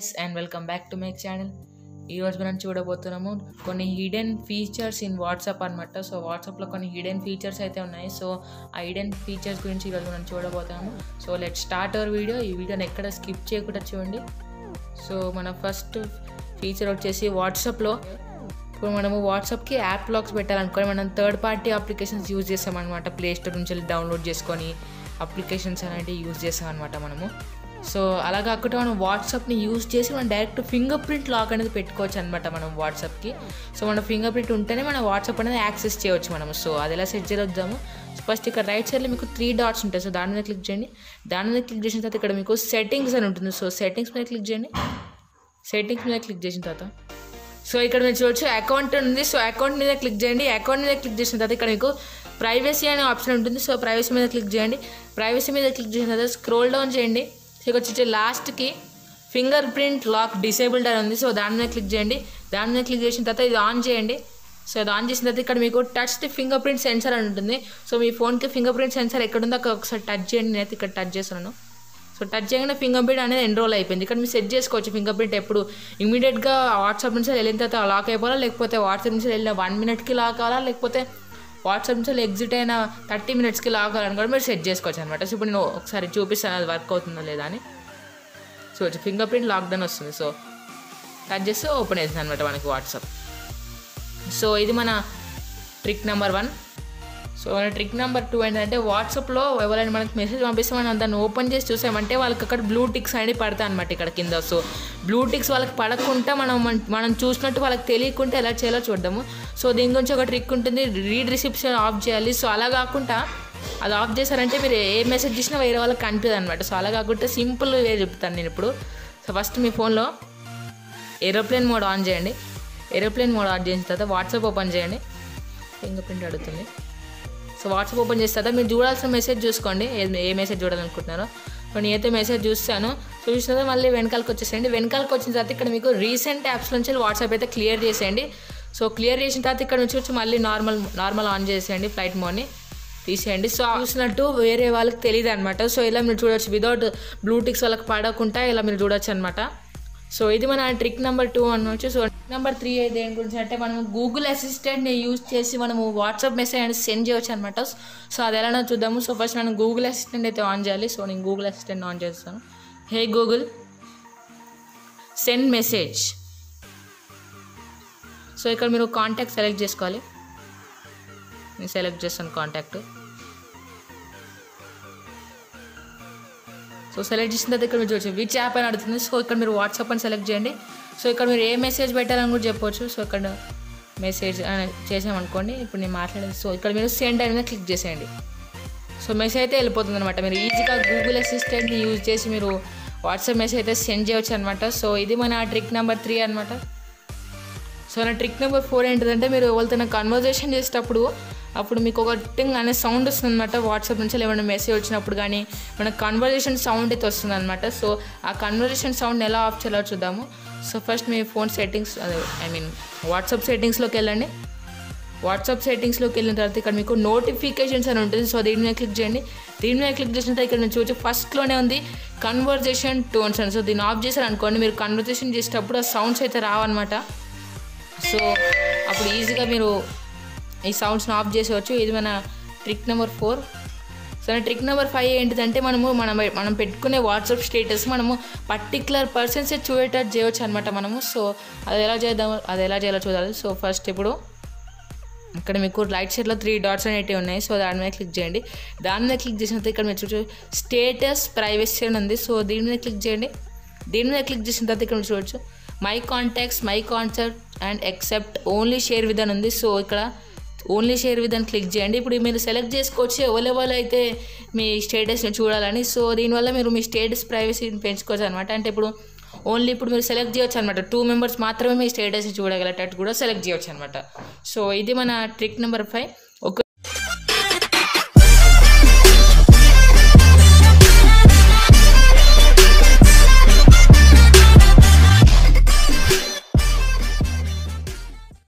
and welcome back to my channel ఈరోజు మనం చూడబోతున్నాము కొన్ని హిడెన్ ఫీచర్స్ ఇన్ వాట్సాప్ అనమాట సో వాట్సాప్లో కొన్ని హిడెన్ ఫీచర్స్ అయితే ఉన్నాయి సో ఆ హిడెన్ ఫీచర్స్ గురించి ఈరోజు మనం చూడబోతున్నాము so let start our video ఈ వీడియోని ఎక్కడ స్కిప్ చేయకుండా చూడండి సో మన ఫస్ట్ ఫీచర్ వచ్చేసి వాట్సాప్లో ఇప్పుడు మనము వాట్సాప్కి యాప్ లాక్స్ పెట్టాలనుకొని మనం థర్డ్ పార్టీ అప్లికేషన్స్ యూజ్ చేస్తామన్నమాట ప్లే స్టోర్ నుంచి వెళ్ళి డౌన్లోడ్ చేసుకొని అప్లికేషన్స్ అనేవి యూజ్ చేస్తాం అనమాట మనము సో అలా కాకుండా మనం వాట్సాప్ని యూజ్ చేసి మనం డైరెక్ట్ ఫింగర్ ప్రింట్ లాక్ అనేది పెట్టుకోవచ్చు అనమాట మనం వాట్సాప్కి సో మన ఫింగర్ ప్రింట్ ఉంటేనే మన వాట్సాప్ అనేది యాక్సెస్ చేయవచ్చు మనము సో అది ఎలా సెట్ చేద్దాము ఫస్ట్ ఇక్కడ రైట్ సైడ్లో మీకు త్రీ డాట్స్ ఉంటాయి సో దాని మీద క్లిక్ చేయండి దాని మీద క్లిక్ చేసిన తర్వాత ఇక్కడ మీకు సెట్టింగ్స్ అని ఉంటుంది సో సెట్టింగ్స్ మీద క్లిక్ చేయండి సెట్టింగ్స్ మీద క్లిక్ చేసిన తర్వాత సో ఇక్కడ మీరు చూడొచ్చు అకౌంట్ ఉంది సో అకౌంట్ మీద క్లిక్ చేయండి అకౌంట్ మీద క్లిక్ చేసిన తర్వాత ఇక్కడ మీకు ప్రైవసీ అనే ఆప్షన్ ఉంటుంది సో ప్రైవసీ మీద క్లిక్ చేయండి ప్రైవసీ మీద క్లిక్ చేసిన తర్వాత స్క్రోల్ డౌన్ చేయండి సో ఇక్కడ వచ్చి లాస్ట్కి ఫింగర్ ప్రింట్ లాక్ డిసేబుల్డ్ అని ఉంది సో దాని మీద క్లిక్ చేయండి దాని మీద క్లిక్ చేసిన తర్వాత ఇది ఆన్ చేయండి సో అది ఆన్ చేసిన తర్వాత ఇక్కడ మీకు touch the fingerprint sensor అని ఉంటుంది సో మీ ఫోన్కి ఫింగర్ ప్రింట్ సెన్సర్ ఎక్కడ ఉందో అక్కడ ఒకసారి టచ్ చేయండి నేనైతే ఇక్కడ టచ్ చేస్తున్నాను సో టచ్ చేయగానే ఫింగర్ ప్రింట్ అనేది ఎన్రోల్ అయిపోయింది ఇక్కడ మీరు సెట్ చేసుకోవచ్చు ఫింగర్ ప్రింట్ ఎప్పుడు ఇమీడియట్గా వాట్సాప్ నుంచి వెళ్ళిన తర్వాత లాక్ అయిపోవాలా లేకపోతే వాట్సాప్ నుంచి వెళ్ళిన వన్ మినిట్కి లాక్ అవ్వాలా లేకపోతే వాట్సాప్ నుంచి ఎగ్జిట్ అయిన థర్టీ మినిట్స్కి లాక్ అవ్వాలని కూడా మీరు సెట్ చేసుకోవచ్చు అనమాట సో ఇప్పుడు నేను ఒకసారి చూపిస్తాను అది వర్క్ అవుతుందా లేదా అని సో ఫింగర్ ప్రింట్ లాక్డౌన్ వస్తుంది సో టచ్ చేస్తే ఓపెన్ అవుతుంది అనమాట మనకి వాట్సాప్ సో ఇది మన ట్రిక్ నెంబర్ వన్ సో మన ట్రిక్ నెంబర్ టూ ఏంటంటే వాట్సాప్లో ఎవరైనా మనకి మెసేజ్ పంపిస్తే మనం దాన్ని ఓపెన్ చేసి చూసామంటే వాళ్ళకి అక్కడ బ్లూ టిక్స్ అనేది పడతాయి అనమాట ఇక్కడ కింద సో బ్లూ టిక్స్ వాళ్ళకి పడకుండా మనం మనం చూసినట్టు వాళ్ళకి తెలియకుంటే ఎలా చేయాలో చూద్దాము సో దీని గురించి ఒక ట్రిక్ ఉంటుంది రీడ్ రిసెప్షన్ ఆఫ్ చేయాలి సో అలా కాకుండా అది ఆఫ్ చేశారంటే మీరు ఏ మెసేజ్ చేసినా వేరే వాళ్ళకి కనిపించదు అనమాట సో అలా కాకుండా సింపుల్ వే చెప్తాను నేను ఇప్పుడు సో ఫస్ట్ మీ ఫోన్లో ఏరోప్లేన్ మోడ్ ఆన్ చేయండి ఏరోప్లేన్ మోడ్ ఆన్ చేసిన తర్వాత వాట్సాప్ ఓపెన్ చేయండి ఫింగర్ ప్రింట్ అడుగుతుంది సో వాట్సాప్ ఓపెన్ చేసిన తర్వాత మీరు చూడాల్సిన మెసేజ్ చూసుకోండి ఏ ఏ మెసేజ్ చూడాలనుకుంటున్నారో ఇప్పుడు నేనైతే మెసేజ్ చూస్తాను చూసిన తర్వాత మళ్ళీ వెనకాలకి వచ్చేసేయండి వెనకాలకి వచ్చిన తర్వాత ఇక్కడ మీకు రీసెంట్ యాప్స్ నుంచి వాట్సాప్ అయితే క్లియర్ చేసేయండి సో క్లియర్ చేసిన తర్వాత ఇక్కడ నుంచి వచ్చి మళ్ళీ నార్మల్ నార్మల్ ఆన్ చేసేయండి ఫ్లైట్ మోడ్ని తీసేయండి సో చూసినట్టు వేరే వాళ్ళకి తెలియదు అనమాట సో ఇలా మీరు చూడొచ్చు వితౌట్ బ్లూటిక్స్ వాళ్ళకి పడకుండా ఇలా మీరు చూడొచ్చు అనమాట సో ఇది మన ట్రిక్ నెంబర్ టూ అనవచ్చు సో నెంబర్ త్రీ దేని గురించి అంటే మనం గూగుల్ అసిస్టెంట్ని యూజ్ చేసి మనము వాట్సాప్ మెసేజ్ అనేది సెండ్ చేయవచ్చు అనమాట సో అది ఎలానో చూద్దాము సో ఫస్ట్ మనం గూగుల్ అసిస్టెంట్ అయితే ఆన్ చేయాలి సో నేను గూగుల్ అసిస్టెంట్ ఆన్ చేస్తాను hey Google send message so ఇక్కడ మీరు కాంటాక్ట్ సెలెక్ట్ చేసుకోవాలి నేను సెలెక్ట్ చేస్తాను కాంటాక్ట్ సో సెలెక్ట్ చేసిన తర్వాత ఇక్కడ మీరు చూడవచ్చు విచ్ యాప్ అని అడుగుతుంది సో ఇక్కడ మీరు వాట్సాప్ అని సెలెక్ట్ చేయండి సో ఇక్కడ మీరు ఏ మెసేజ్ పెట్టాలని కూడా చెప్పవచ్చు సో ఇక్కడ మెసేజ్ చేసామనుకోండి ఇప్పుడు నేను మాట్లాడేది సో ఇక్కడ మీరు సెండ్ అనేది క్లిక్ చేసేయండి సో మెసేజ్ అయితే వెళ్ళిపోతుంది అనమాట మీరు ఈజీగా గూగుల్ అసిస్టెంట్ని యూజ్ చేసి మీరు వాట్సాప్ మెసేజ్ అయితే సెండ్ చేయవచ్చు అనమాట సో ఇది మన ట్రిక్ నెంబర్ త్రీ అనమాట సో నా ట్రిక్ నెంబర్ ఫోర్ ఏంటిదంటే మీరు ఎవరితో కన్వర్జేషన్ చేసేటప్పుడు అప్పుడు మీకు ఒక టింగ్ అనే సౌండ్ వస్తుంది అనమాట వాట్సాప్ నుంచి ఏమైనా మెసేజ్ వచ్చినప్పుడు కానీ మన కన్వర్జేషన్ సౌండ్ అయితే వస్తుంది అనమాట సో ఆ కన్వర్జేషన్ సౌండ్ ఎలా ఆఫ్ చేయాలో చూద్దాము సో ఫస్ట్ మీ ఫోన్ సెట్టింగ్స్ అదే ఐ మీన్ వాట్సాప్ సెట్టింగ్స్లోకి వెళ్ళండి వాట్సాప్ సెట్టింగ్స్లోకి వెళ్ళిన తర్వాత ఇక్కడ మీకు నోటిఫికేషన్స్ అని ఉంటుంది సో దీని మీద క్లిక్ చేయండి దీని మీద క్లిక్ చేసిన తర్వాత ఇక్కడ నుంచి వచ్చి ఫస్ట్లోనే ఉంది కన్వర్జేషన్ టోన్స్ అని సో దీన్ని ఆఫ్ చేశారు అనుకోండి మీరు కన్వర్జేషన్ చేసేటప్పుడు ఆ సౌండ్స్ అయితే రావన్నమాట సో అప్పుడు ఈజీగా మీరు ఈ సౌండ్స్ని ఆఫ్ చేసేవచ్చు ఇది మన trick number four so trick number five ఏంటిదంటే మనము మనం మనం పెట్టుకునే వాట్సాప్ స్టేటస్ మనము పర్టికులర్ పర్సన్సే చూడేటట్టు చేయవచ్చు అనమాట మనము సో అది ఎలా చేద్దాం అది ఎలా చేయాలో చూడాలి సో ఫస్ట్ ఇప్పుడు ఇక్కడ మీకు రైట్ సైడ్లో త్రీ డాట్స్ అనేవి ఉన్నాయి సో దాని మీద క్లిక్ చేయండి దాని మీద క్లిక్ చేసిన తర్వాత ఇక్కడ మీరు చూడచ్చు స్టేటస్ ప్రైవసీ అని ఉంది సో దీని మీద క్లిక్ చేయండి దీని మీద క్లిక్ చేసిన తర్వాత ఇక్కడ చూడవచ్చు my contacts my concept and except only share with అని ఉంది సో ఇక్కడ ఓన్లీ షేర్ విత్ అని క్లిక్ చేయండి ఇప్పుడు మీరు సెలెక్ట్ చేసుకోవచ్చు ఎవరెవరు అయితే మీ స్టేటస్ని చూడాలని సో దీనివల్ల మీరు మీ స్టేటస్ ప్రైవసీని పెంచుకోవచ్చు అనమాట అంటే ఇప్పుడు ఓన్లీ ఇప్పుడు మీరు సెలెక్ట్ చేయొచ్చు అనమాట టూ మెంబర్స్ మాత్రమే మీ స్టేటస్ని చూడగలటట్టు కూడా సెలెక్ట్ చేయొచ్చు అనమాట సో ఇది మన ట్రిక్ నెంబర్ ఫైవ్